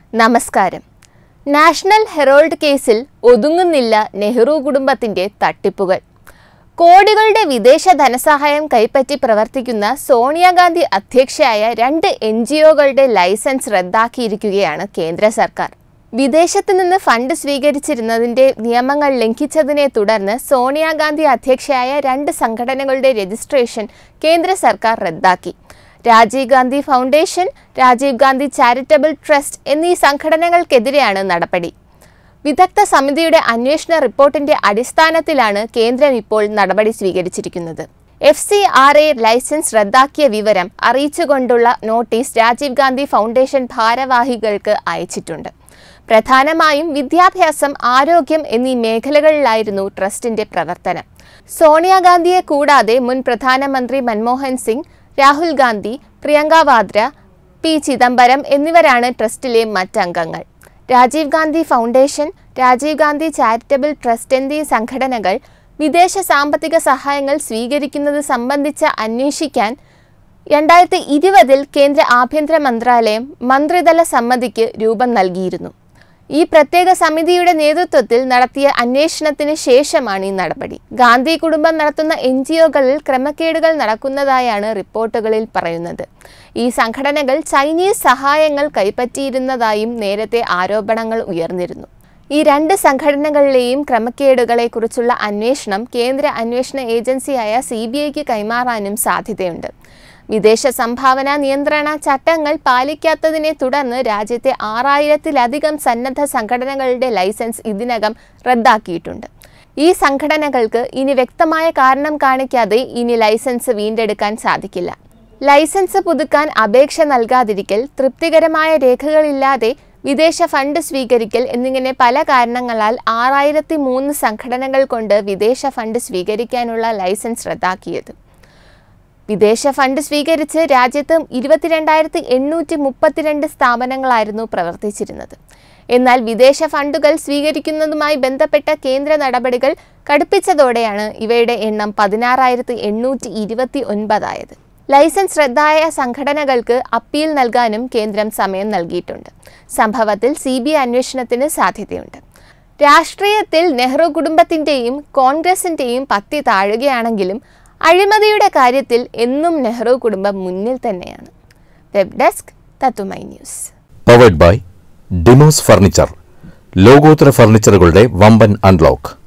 നമസ്കാരം national Herald കേസിൽ ഒതുങ്ങുന്നില്ല നെഹ്റു കുടുംബത്തിന്റെ തട്ടിപ്പുകൾ കോടികളുടെ വിദേശ ധനസഹായം കൈപ്പറ്റി പ്രവർത്തിക്കുന്ന സോണിയാഗാന്ധി അധ്യക്ഷയായ രണ്ട് എൻ ജി ഒകളുടെ ലൈസൻസ് റദ്ദാക്കിയിരിക്കുകയാണ് കേന്ദ്ര സർക്കാർ വിദേശത്ത് നിന്ന് ഫണ്ട് സ്വീകരിച്ചിരുന്നതിന്റെ നിയമങ്ങൾ ലംഘിച്ചതിനെ തുടർന്ന് സോണിയാഗാന്ധി അധ്യക്ഷയായ രണ്ട് സംഘടനകളുടെ രജിസ്ട്രേഷൻ കേന്ദ്ര സർക്കാർ റദ്ദാക്കി Rajiv Gandhi foundation Rajiv Gandhi charitable trust എന്നീ സംഘടനകൾക്കെതിരെയാണ് നടപടി വിദഗ്ധ സമിതിയുടെ അന്വേഷണ റിപ്പോർട്ടിന്റെ അടിസ്ഥാനത്തിലാണ് കേന്ദ്രം ഇപ്പോൾ നടപടി സ്വീകരിച്ചിരിക്കുന്നത് F C R A licence റദ്ദാക്കിയ വിവരം അറിയിച്ചുകൊണ്ടുള്ള നോട്ടീസ് രാജീവ് ഗാന്ധി ഫൗണ്ടേഷൻ ഭാരവാഹികൾക്ക് അയച്ചിട്ടുണ്ട് പ്രധാനമായും വിദ്യാഭ്യാസം ആരോഗ്യം എന്നീ മേഖലകളിലായിരുന്നു ട്രസ്റ്റിന്റെ പ്രവർത്തനം സോണിയാഗാന്ധിയെ കൂടാതെ മുൻ പ്രധാനമന്ത്രി മൻമോഹൻ സിംഗ് രാഹുൽ ഗാന്ധി പ്രിയങ്ക വാദ്ര പി ചിദംബരം എന്നിവരാണ് ട്രസ്റ്റിലെ മറ്റംഗങ്ങൾ Rajiv Gandhi foundation Rajiv Gandhi charitable trust എന്നീ സംഘടനകൾ വിദേശ സാമ്പത്തിക സഹായങ്ങൾ സ്വീകരിക്കുന്നത് സംബന്ധിച്ച് അന്വേഷിക്കാൻ രണ്ടായിരത്തി ഇരുപതിൽ കേന്ദ്ര ആഭ്യന്തര മന്ത്രാലയം മന്ത്രിതല സമിതിക്ക് രൂപം നൽകിയിരുന്നു ഈ പ്രത്യേക സമിതിയുടെ നേതൃത്വത്തിൽ നടത്തിയ അന്വേഷണത്തിന് ശേഷമാണ് ഈ നടപടി ഗാന്ധി കുടുംബം നടത്തുന്ന എൻ ജി ഒകളിൽ ക്രമക്കേടുകൾ നടക്കുന്നതായാണ് റിപ്പോർട്ടുകളിൽ പറയുന്നത് ഈ സംഘടനകൾ ചൈനീസ് സഹായങ്ങൾ കൈപ്പറ്റിയിരുന്നതായും നേരത്തെ ആരോപണങ്ങൾ ഉയർന്നിരുന്നു ഈ രണ്ട് സംഘടനകളിലെയും ക്രമക്കേടുകളെക്കുറിച്ചുള്ള അന്വേഷണം കേന്ദ്ര അന്വേഷണ ഏജൻസിയായ സി ബി ഐക്ക് കൈമാറാനും സാധ്യതയുണ്ട് വിദേശ സംഭാവന നിയന്ത്രണ ചട്ടങ്ങൾ പാലിക്കാത്തതിനെ തുടർന്ന് രാജ്യത്തെ ആറായിരത്തിലധികം സന്നദ്ധ സംഘടനകളുടെ ലൈസൻസ് ഇതിനകം റദ്ദാക്കിയിട്ടുണ്ട് ഈ സംഘടനകൾക്ക് ഇനി വ്യക്തമായ കാരണം കാണിക്കാതെ ഇനി ലൈസൻസ് വീണ്ടെടുക്കാൻ സാധിക്കില്ല ലൈസൻസ് പുതുക്കാൻ അപേക്ഷ നൽകാതിരിക്കൽ തൃപ്തികരമായ രേഖകളില്ലാതെ വിദേശ ഫണ്ട് സ്വീകരിക്കൽ എന്നിങ്ങനെ പല കാരണങ്ങളാൽ ആറായിരത്തി മൂന്ന് സംഘടനകൾ കൊണ്ട് വിദേശ ഫണ്ട് സ്വീകരിക്കാനുള്ള ലൈസൻസ് റദ്ദാക്കിയത് വിദേശ ഫണ്ട് സ്വീകരിച്ച് രാജ്യത്ത് ഇരുപത്തിരണ്ടായിരത്തി എണ്ണൂറ്റി മുപ്പത്തിരണ്ട് സ്ഥാപനങ്ങളായിരുന്നു പ്രവർത്തിച്ചിരുന്നത് എന്നാൽ വിദേശ ഫണ്ടുകൾ സ്വീകരിക്കുന്നതുമായി ബന്ധപ്പെട്ട കേന്ദ്ര നടപടികൾ കടുപ്പിച്ചതോടെയാണ് ഇവയുടെ എണ്ണം പതിനാറായിരത്തി എണ്ണൂറ്റി ഇരുപത്തി ഒൻപതായത് ലൈസൻസ് റദ്ദായ സംഘടനകൾക്ക് അപ്പീൽ നൽകാനും കേന്ദ്രം സമയം നൽകിയിട്ടുണ്ട് സംഭവത്തിൽ സി ബി ഐ അന്വേഷണത്തിന് സാധ്യതയുണ്ട് രാഷ്ട്രീയത്തിൽ നെഹ്റു കുടുംബത്തിൻ്റെയും കോൺഗ്രസിൻ്റെയും പത്തി താഴുകയാണെങ്കിലും അഴിമതിയുടെ കാര്യത്തിൽ എന്നും നെഹ്റു കുടുംബം മുന്നിൽ തന്നെയാണ് വെബ് ഡെസ്ക് തത്തുമൈ news powered by Dimos furniture ലോകോത്തര ഫർണിച്ചറുകളുടെ വമ്പൻ അൺലോക്ക്